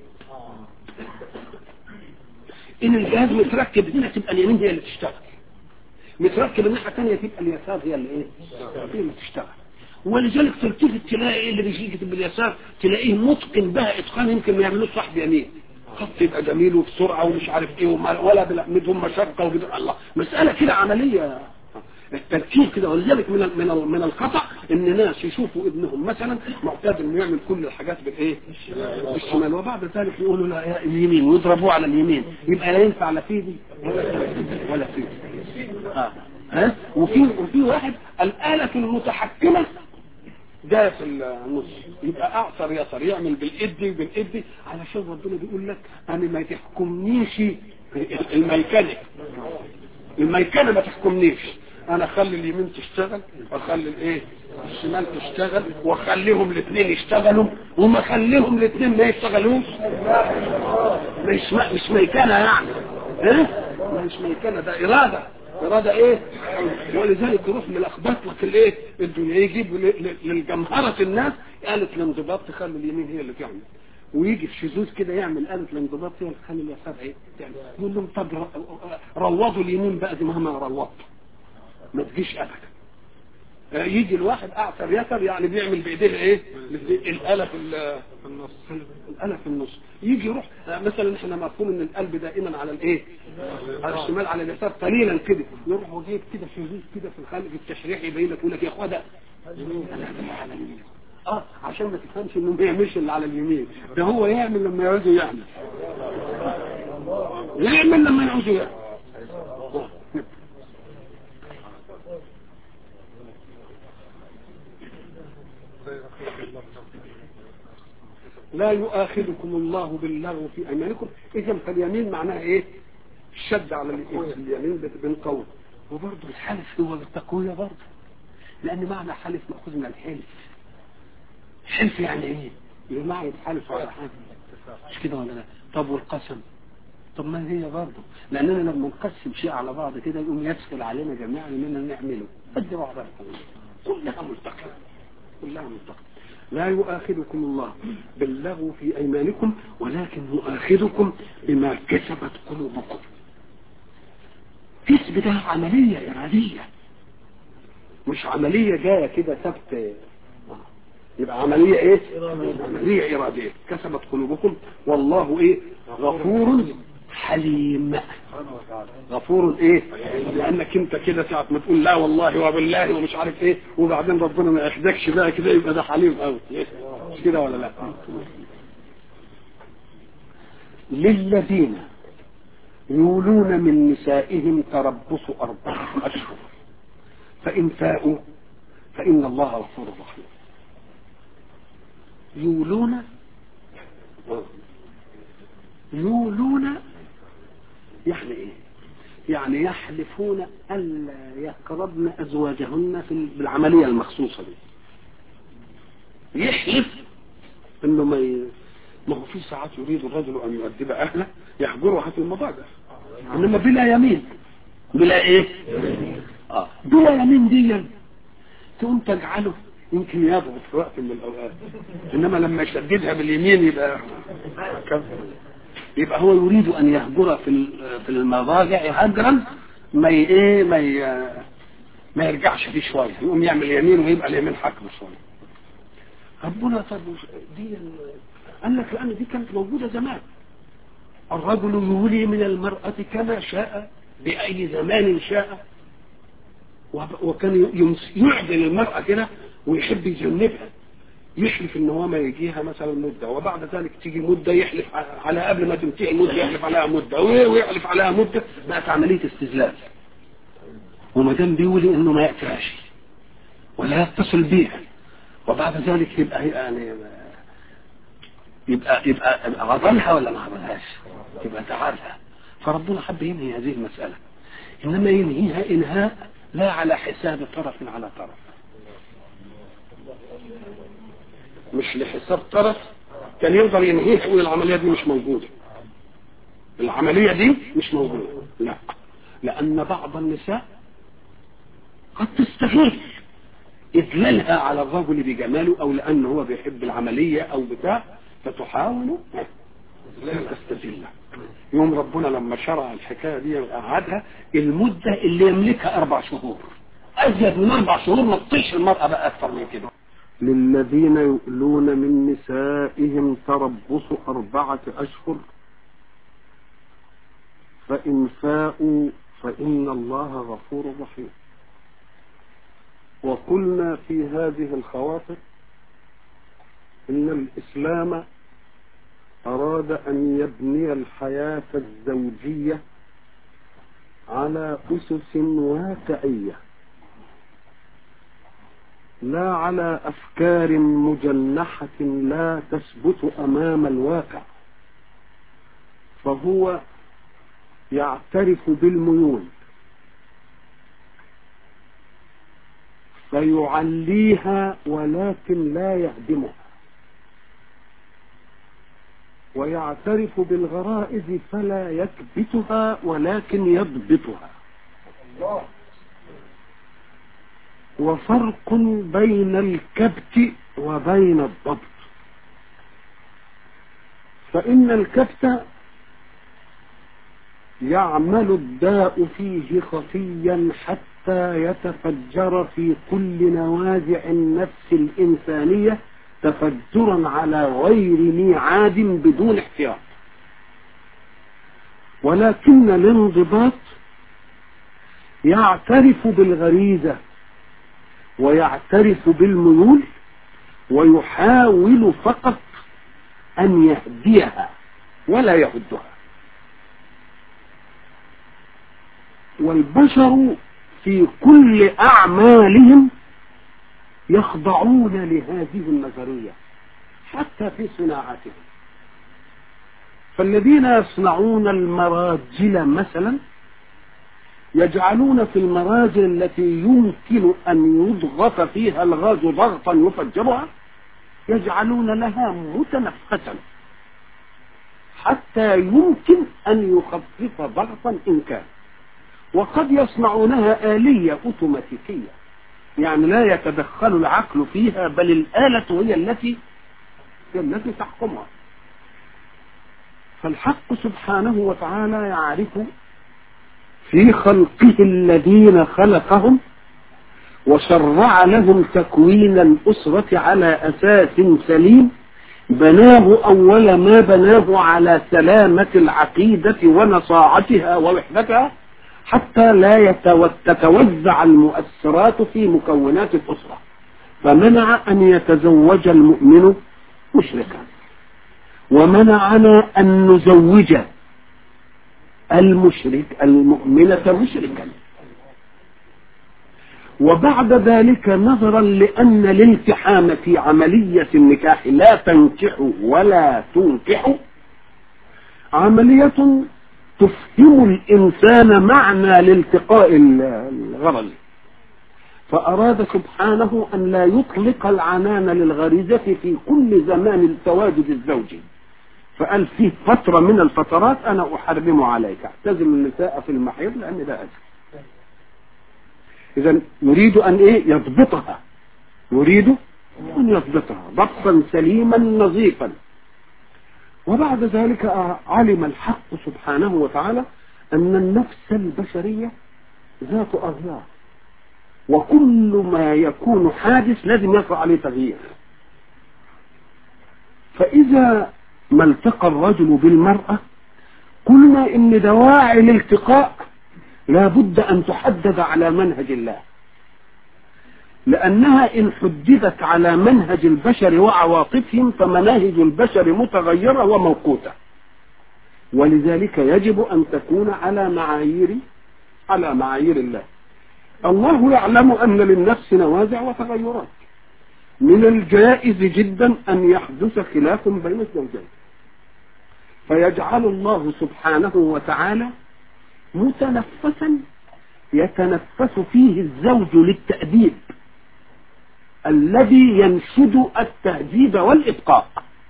ان الجهاز متركب هنا تبقى اليمين هي اللي تشتغل متركب الناحيه الثانيه تبقى اليسار هي اللي ايه هي اللي تشتغل ولذلك تلتفت تلاقي ايه اللي بيجي يكتب باليسار تلاقيه متقن بها اتقان يمكن ما يعملوش صاحب يمين خط يبقى جميل وبسرعه ومش عارف ايه وما ولا بلحمتهم مشقه وبدون الله مساله كده عمليه التركيب كده ولذلك من من من الخطا ان ناس يشوفوا ابنهم مثلا معتاد انه يعمل كل الحاجات بالايه؟ بالشمال وبعد ذلك يقولوا لا يا اليمين ويضربوه على اليمين يبقى لا ينفع لا في دي ولا في دي اه ها وفي وفي واحد الاله المتحكمه ده في النص يبقى اعصر يسر يعمل بالايدي بالايدي علشان ربنا بيقول لك انا ما تحكمنيش الميكانيك الميكانه ما تحكمنيش انا اخلي اليمين تشتغل واخلي الايه الشمال تشتغل واخليهم الاثنين يشتغلوا وما اخليهم الاثنين ما يشتغلوش مش مش ميكانه يعني ايه مش ميكانه ده اراده اراده ايه ولذلك تروح ملخبط لك الايه الدنيا يجيب للجمهره الناس آلة الانضباط تخلي اليمين هي اللي تعمل ويجي في شذوذ كده يعمل آلة الانضباط هي اللي تخلي اليسار ايه تعمل يقول لهم طب روضوا اليمين بقى دي مهما روضت ما تجيش ابدا يجي الواحد اعثر يسر يعني بيعمل بايديه ايه الاله في النص الاله في النص يجي يروح مثلا احنا مفهوم ان القلب دائما على الايه على الشمال على اليسار قليلا كده يروح وجيب كده شذوذ كده في الخلق التشريح يبين لك يقول لك يا اخويا ده اه عشان ما تفهمش انه ما يعملش اللي على اليمين ده هو يعمل لما يعوزوا يعمل يعمل لما يعوزوا يعمل لا يؤاخذكم الله باللغو في ايمانكم اذا فاليمين معناها ايه الشد على اليمين بالقول وبرضه الحلف هو بالتقويه برضه لان معنى حلف ماخوذ من الحلف حلف يعني ايه بمعنى الحلف على حاجه مش كده ولا لا طب والقسم طب ما هي برضه لاننا لما نقسم شيء على بعض كده يقوم يسهل علينا جميعا اننا نعمله قد بعضها كلها ملتقيه كلها ملتقيه لا يؤاخذكم الله باللغو في ايمانكم ولكن يؤاخذكم بما كسبت قلوبكم كسب ده عملية إرادية مش عملية جاية كده ثبت يبقى عملية ايه عملية ارادية كسبت قلوبكم والله ايه غفور حليم غفور ايه لانك انت كده ساعة ما تقول لا والله وبالله ومش عارف ايه وبعدين ربنا ما يحدكش بقى كده يبقى ده حليم قوي مش كده ولا لا للذين يولون من نسائهم تربص أربعة أشهر فإن فاءوا فإن الله غفور رحيم يولون يولون يعني ايه يعني يحلفون الا يقربن ازواجهن في بالعمليه المخصوصه دي يحلف انه ما ي... ما هو في ساعات يريد الرجل ان يؤدب اهله يحجرها في المضاجع انما بلا يمين بلا ايه اه بلا يمين دي تقوم تجعله يمكن يضغط في وقت من الاوقات انما لما يشددها باليمين يبقى يبقى هو يريد ان يهجر في في المضاجع هجرا ما ي- ايه ما ي- ما يرجعش فيه شويه يقوم يعمل يمين ويبقى اليمين حكم شويه ربنا طب دي ال- قال لك لان دي كانت موجوده زمان الرجل يولي من المرأة كما شاء بأي زمان شاء وب- وكان يمس- يعدل المرأة كده ويحب يجنبها يحلف ان هو ما يجيها مثلا مدة وبعد ذلك تيجي مدة يحلف ع- على قبل ما تنتهي المدة يحلف عليها مدة وي- ويحلف عليها مدة بقت عملية استزلال وما دام بيولي انه ما يأتيهاش ولا يتصل بيها وبعد ذلك يبقى يعني يبقى يبقى يبقى غضلها ولا ما غضلهاش يبقى تعالها فربنا حب ينهي هذه المسألة إنما ينهيها إنهاء لا على حساب طرف على طرف مش لحساب طرف كان يقدر ينهيها يقول العملية دي مش موجودة العملية دي مش موجودة لا لأن بعض النساء قد تستغل إذلالها على الرجل بجماله أو لأنه هو بيحب العملية أو بتاع فتحاول أن تستذله يوم ربنا لما شرع الحكاية دي وقعدها المدة اللي يملكها أربع شهور أزيد من أربع شهور ما تطيش المرأة بقى أكثر من كده للذين يؤلون من نسائهم تربص أربعة أشهر فإن فاءوا فإن الله غفور رحيم وقلنا في هذه الخواطر إن الإسلام أراد أن يبني الحياة الزوجية على أسس واقعية لا على أفكار مجنحة لا تثبت أمام الواقع فهو يعترف بالميول فيعليها ولكن لا يهدمها ويعترف بالغرائز فلا يكبتها ولكن يضبطها وفرق بين الكبت وبين الضبط فإن الكبت يعمل الداء فيه خفيا حتى يتفجر في كل نوازع النفس الإنسانية تفجرا على غير ميعاد بدون احتياط ولكن الانضباط يعترف بالغريزة ويعترف بالميول ويحاول فقط أن يهديها ولا يهدها والبشر في كل أعمالهم يخضعون لهذه النظرية حتى في صناعتهم فالذين يصنعون المراجل مثلا يجعلون في المراجل التي يمكن أن يضغط فيها الغاز ضغطا يفجرها يجعلون لها متنفسا حتى يمكن أن يخفف ضغطا إن كان وقد يصنعونها آلية أوتوماتيكية يعني لا يتدخل العقل فيها بل الآلة هي التي هي التي تحكمها فالحق سبحانه وتعالى يعرف في خلقه الذين خلقهم وشرع لهم تكوين الأسرة على أساس سليم بناه أول ما بناه على سلامة العقيدة ونصاعتها ووحدتها حتى لا يتو... تتوزع المؤثرات في مكونات الأسرة فمنع أن يتزوج المؤمن مشركا ومنعنا أن نزوج المشرك المؤمنة مشركا وبعد ذلك نظرا لأن الالتحام في عملية النكاح لا تنكح ولا تنكح عملية تفهم الإنسان معنى الالتقاء الغرض فأراد سبحانه أن لا يطلق العنان للغريزة في كل زمان التواجد الزوجي فقال فيه فترة من الفترات أنا أحرم عليك اعتزل النساء في المحيض لأن ده أجل إذا يريد أن إيه يضبطها يريد أن يضبطها ضبطا سليما نظيفا وبعد ذلك علم الحق سبحانه وتعالى أن النفس البشرية ذات أغيار وكل ما يكون حادث لازم يقع عليه تغيير فإذا ما التقى الرجل بالمرأة قلنا إن دواعي الالتقاء لا بد أن تحدد على منهج الله لأنها إن حددت على منهج البشر وعواطفهم فمناهج البشر متغيرة وموقوتة ولذلك يجب أن تكون على معايير على معايير الله الله يعلم أن للنفس نوازع وتغيرات من الجائز جدا أن يحدث خلاف بين الزوجين فيجعل الله سبحانه وتعالى متنفسا يتنفس فيه الزوج للتأديب الذي ينشد التهذيب والإبقاء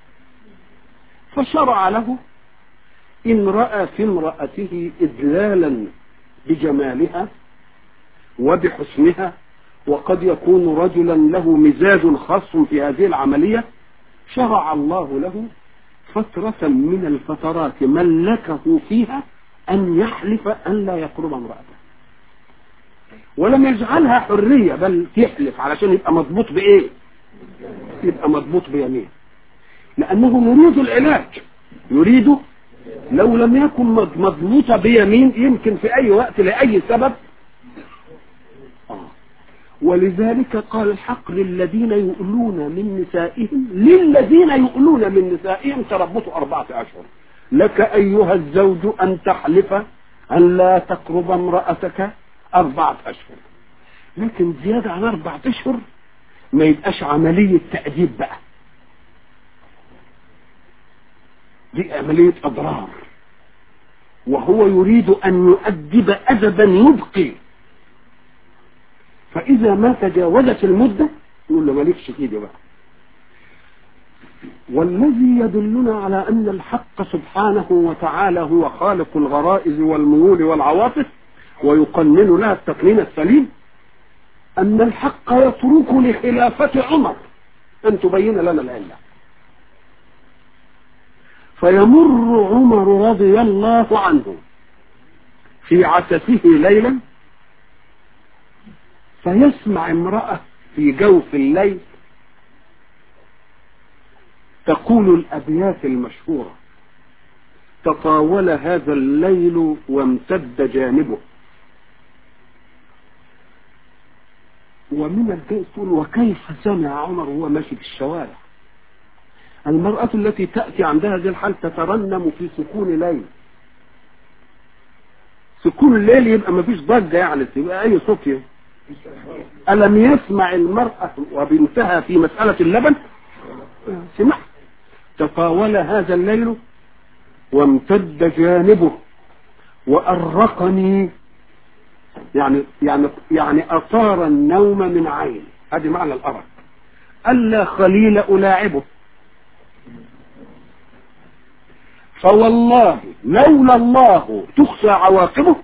فشرع له إن رأى في امرأته إدلالا بجمالها وبحسنها وقد يكون رجلا له مزاج خاص في هذه العملية شرع الله له فترة من الفترات ملكه فيها أن يحلف أن لا يقرب امرأته ولم يجعلها حرية بل يحلف علشان يبقى مضبوط بإيه يبقى مضبوط بيمين لأنه يريد العلاج يريد لو لم يكن مضبوطة بيمين يمكن في أي وقت لأي سبب ولذلك قال الحق للذين يؤلون من نسائهم للذين يؤلون من نسائهم تربصوا أربعة أشهر لك أيها الزوج أن تحلف أن لا تقرب امرأتك أربعة أشهر لكن زيادة عن أربعة أشهر ما يبقاش عملية تأديب بقى دي عملية أضرار وهو يريد أن يؤدب أدبا يبقي فإذا ما تجاوزت المدة يقول له مالكش كده بقى والذي يدلنا على أن الحق سبحانه وتعالى هو خالق الغرائز والميول والعواطف ويقنن لها التقنين السليم أن الحق يترك لخلافة عمر أن تبين لنا العلة فيمر عمر رضي الله عنه في عسفه ليلا فيسمع امرأة في جوف الليل تقول الأبيات المشهورة تطاول هذا الليل وامتد جانبه ومن البيت تقول وكيف سمع عمر وهو ماشي في الشوارع المرأة التي تأتي عندها هذه الحال تترنم في سكون ليل سكون الليل يبقى ما فيش ضجة يعني يبقى أي صوت يبقى. ألم يسمع المرأة وبنتها في مسألة اللبن سمع تطاول هذا الليل وامتد جانبه وأرقني يعني يعني يعني أطار النوم من عين هذه معنى الأرق ألا خليل ألاعبه فوالله لولا الله تخشى عواقبه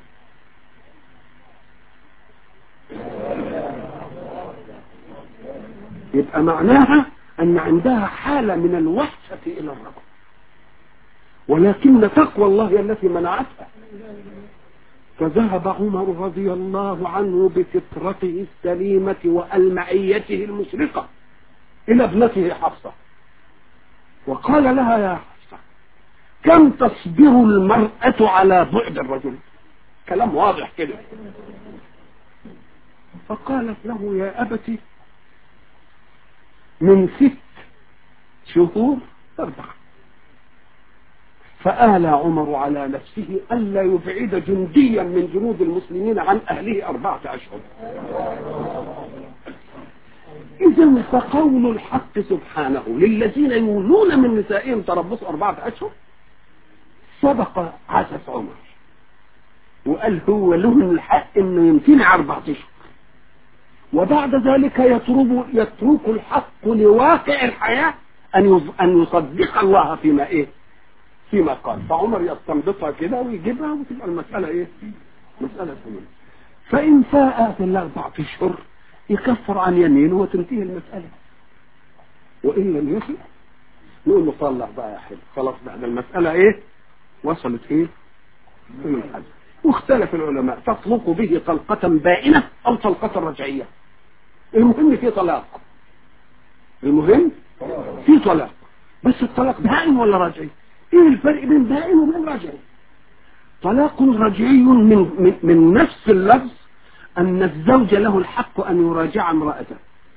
يبقى معناها أن عندها حالة من الوحشة إلى الرجل ولكن تقوى الله هي التي منعتها فذهب عمر رضي الله عنه بفطرته السليمة وألمعيته المشرقة إلى ابنته حفصة وقال لها يا حفصة كم تصبر المرأة على بعد الرجل كلام واضح كده فقالت له يا أبتي من ست شهور أربعة فآلى عمر على نفسه ألا يبعد جنديا من جنود المسلمين عن أهله أربعة أشهر إذا فقول الحق سبحانه للذين يولون من نسائهم تربصوا أربعة أشهر سبق عسس عمر وقال هو له الحق انه يمتنع أربعة أشهر وبعد ذلك يترك يترك الحق لواقع الحياة أن أن يصدق الله فيما إيه فيما قال فعمر يستنبطها كده ويجيبها وتبقى المسألة إيه مسألة سمينة فإن فاء في الأربعة أشهر يكفر عن يمينه وتنتهي المسألة وإن لم يفي نقول له طلع بقى يا حلو خلاص بعد المسألة إيه وصلت إيه إلى الحد واختلف العلماء تطلق به طلقة بائنة أو طلقة رجعية المهم في طلاق المهم في طلاق بس الطلاق بائن ولا رجعي ايه الفرق بين بائن وبين رجعي طلاق رجعي من, من, من نفس اللفظ ان الزوج له الحق ان يراجع امرأته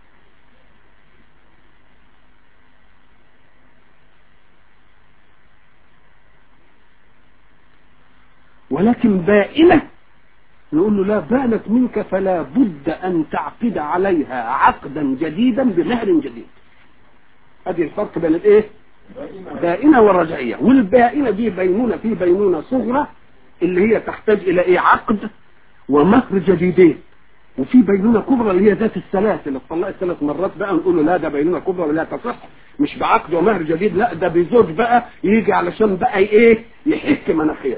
ولكن بائنة نقول له لا بانت منك فلا بد أن تعقد عليها عقدا جديدا بمهر جديد هذه الفرق بين الايه بائنة والرجعية والبائنة دي بينونة في بينونة صغرى اللي هي تحتاج إلى إيه عقد ومهر جديدين وفي بينونة كبرى اللي هي ذات الثلاث اللي اتطلقت ثلاث مرات بقى نقول له لا ده بينونة كبرى ولا تصح مش بعقد ومهر جديد لا ده بزوج بقى يجي علشان بقى ايه يحك مناخيرك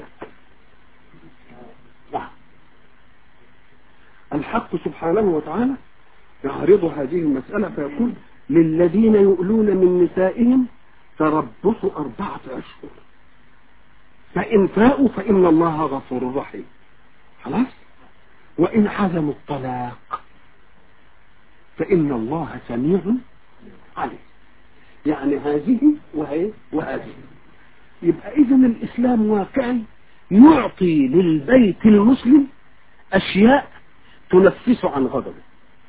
الحق سبحانه وتعالى يعرض هذه المسألة فيقول للذين يؤلون من نسائهم تربص أربعة أشهر فإن فاءوا فإن الله غفور رحيم خلاص وإن عزموا الطلاق فإن الله سميع عليم يعني هذه وهي وهذه يبقى إذا الإسلام واقعي يعطي للبيت المسلم أشياء تنفس عن غضبه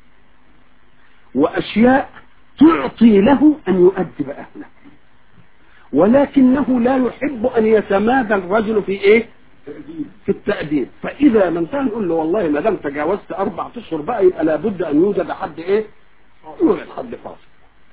وأشياء تعطي له أن يؤدب أهله ولكنه لا يحب أن يتمادى الرجل في إيه في التأديب فإذا لم انتهى نقول له والله ما دام تجاوزت أربع أشهر بقى يبقى لابد أن يوجد حد إيه يوجد حد فاصل